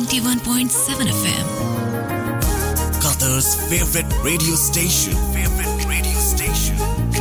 91.7 FM. Qatar's favorite radio station. Favorite radio station.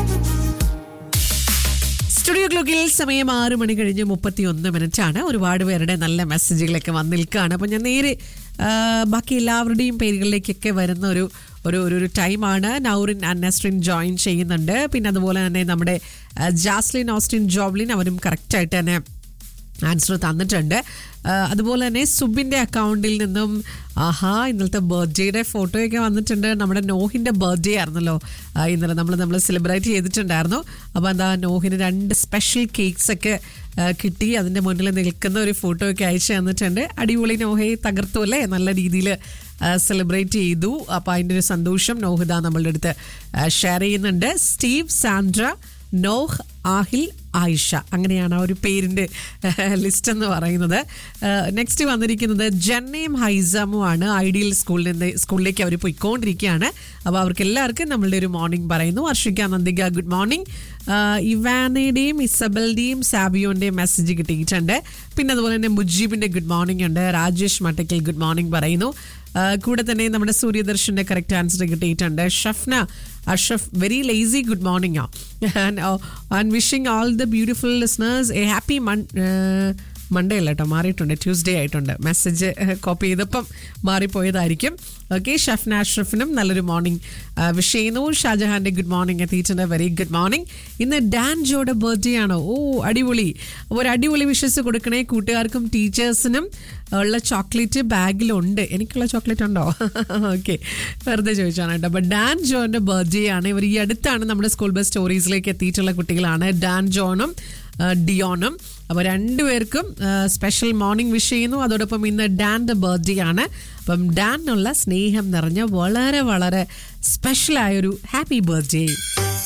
Studio ക്ലോക്കിൽ സമയം ആറ് മണി കഴിഞ്ഞ് മുപ്പത്തി ഒന്ന് മിനിറ്റ് ആണ് ഒരുപാട് പേരുടെ നല്ല മെസ്സേജുകളൊക്കെ വന്ന് നിൽക്കുകയാണ് അപ്പം ഞാൻ നേരെ ആ, ബാക്കി എല്ലാവരുടെയും പേരുകളിലേക്കൊക്കെ വരുന്ന ഒരു ഒരു ഒരു ഒരു ടൈമാണ് നൗറിൻ ആൻഡ് നെസ്ട്രിൻ ജോയിൻ ചെയ്യുന്നുണ്ട് പിന്നെ അതുപോലെ തന്നെ നമ്മുടെ ആ, ജാസ്ലിൻ ഓസ്റ്റിൻ ജോബ്ലിൻ അവരും കറക്റ്റായിട്ട് തന്നെ ആൻസർ തന്നിട്ടുണ്ട് ആ, അതുപോലെ തന്നെ സുബിൻ്റെ അക്കൗണ്ടിൽ നിന്നും ആഹാ ഇന്നലത്തെ ബർത്ത്ഡേയുടെ ഫോട്ടോയൊക്കെ വന്നിട്ടുണ്ട് നമ്മുടെ നോഹിൻ്റെ ബർത്ത്ഡേ ആയിരുന്നല്ലോ ആ, ഇന്നലെ നമ്മൾ നമ്മൾ സെലിബ്രേറ്റ് ചെയ്തിട്ടുണ്ടായിരുന്നു അപ്പോൾ എന്താ നോഹിന് രണ്ട് സ്പെഷ്യൽ കേക്ക്സ് ഒക്കെ ആ, കിട്ടി അതിൻ്റെ മുന്നിൽ നിൽക്കുന്ന ഒരു ഫോട്ടോ ഒക്കെ അയച്ചു തന്നിട്ടുണ്ട് അടിപൊളി നോഹയെ തകർത്തു അല്ലേ നല്ല രീതിയിൽ സെലിബ്രേറ്റ് ചെയ്തു അപ്പോൾ അതിൻ്റെ ഒരു സന്തോഷം നോഹിത നമ്മളുടെ അടുത്ത് ഷെയർ ചെയ്യുന്നുണ്ട് Steve Sandra Noah Aahil Ayisha അങ്ങനെയാണ് ആ ഒരു പേരിൻ്റെ ലിസ്റ്റ് എന്ന് പറയുന്നത് നെക്സ്റ്റ് വന്നിരിക്കുന്നത് ജന്നയും ഹൈസാമും ആണ് ഐഡിയൽ സ്കൂളിൽ നിന്ന് സ്കൂളിലേക്ക് അവർ പോയിക്കൊണ്ടിരിക്കുകയാണ് അപ്പോൾ അവർക്ക് എല്ലാവർക്കും നമ്മളുടെ ഒരു മോർണിംഗ് പറയുന്നു വർഷിക്ക നന്ദിക ഗുഡ് മോർണിംഗ് ഇവാനയുടെയും ഇസബലിൻ്റെയും സാബിയോൻ്റെയും മെസ്സേജ് കിട്ടിയിട്ടുണ്ട് പിന്നെ അതുപോലെ തന്നെ മുജീബിൻ്റെ ഗുഡ് മോർണിംഗ് ഉണ്ട് രാജേഷ് മട്ടയ്ക്കൽ ഗുഡ് മോർണിംഗ് പറയുന്നു ആ, കൂടെ തന്നെ നമ്മുടെ സൂര്യദർശന്റെ കറക്റ്റ് ആൻസർ കിട്ടിയിട്ടുണ്ട് Shafna Ashaf very lazy good morning and wishing all the beautiful listeners a happy mon Monday അല്ല കേട്ടോ മാറിയിട്ടുണ്ട് ട്യൂസ്ഡേ ആയിട്ടുണ്ട് മെസ്സേജ് കോപ്പി ചെയ്തപ്പം മാറിപ്പോയതായിരിക്കും ഓക്കെ ഷഫ്ന അഷ്റഫിനും നല്ലൊരു മോർണിംഗ് വിഷ് ചെയ്യുന്നു ഷാജഹാന്റെ ഗുഡ് മോർണിംഗ് എത്തിയിട്ടുണ്ട് വെരി ഗുഡ് മോർണിംഗ് ഇന്ന് ഡാൻ ജോയുടെ ബർത്ത്ഡേ ആണോ ഓ അടിപൊളി അപ്പോൾ ഒരു അടിപൊളി വിഷസ് കൊടുക്കണേ കൂട്ടുകാർക്കും ടീച്ചേഴ്സിനും ഉള്ള ചോക്ലേറ്റ് ബാഗിലുണ്ട് എനിക്കുള്ള ചോക്ലേറ്റ് ഉണ്ടോ ഓക്കെ വെറുതെ ചോദിച്ചാണ് കേട്ടോ അപ്പോൾ ഡാൻ ജോന്റെ ബർത്ത്ഡേ ആണ് ഇവർ ഈ അടുത്താണ് നമ്മുടെ സ്കൂൾ ബസ് സ്റ്റോറീസിലേക്ക് എത്തിയിട്ടുള്ള കുട്ടികളാണ് ഡാൻ ജോണും ആ, ഡിയോണും അപ്പോൾ രണ്ടുപേർക്കും സ്പെഷ്യൽ മോർണിംഗ് വിഷ് ചെയ്യുന്നു അതോടൊപ്പം ഇന്ന് ഡാൻ്റെ ബർത്ത്ഡേ ആണ് അപ്പം ഡാനുള്ള സ്നേഹം നിറഞ്ഞ വളരെ വളരെ സ്പെഷ്യലായൊരു ഹാപ്പി ബർത്ത്ഡേ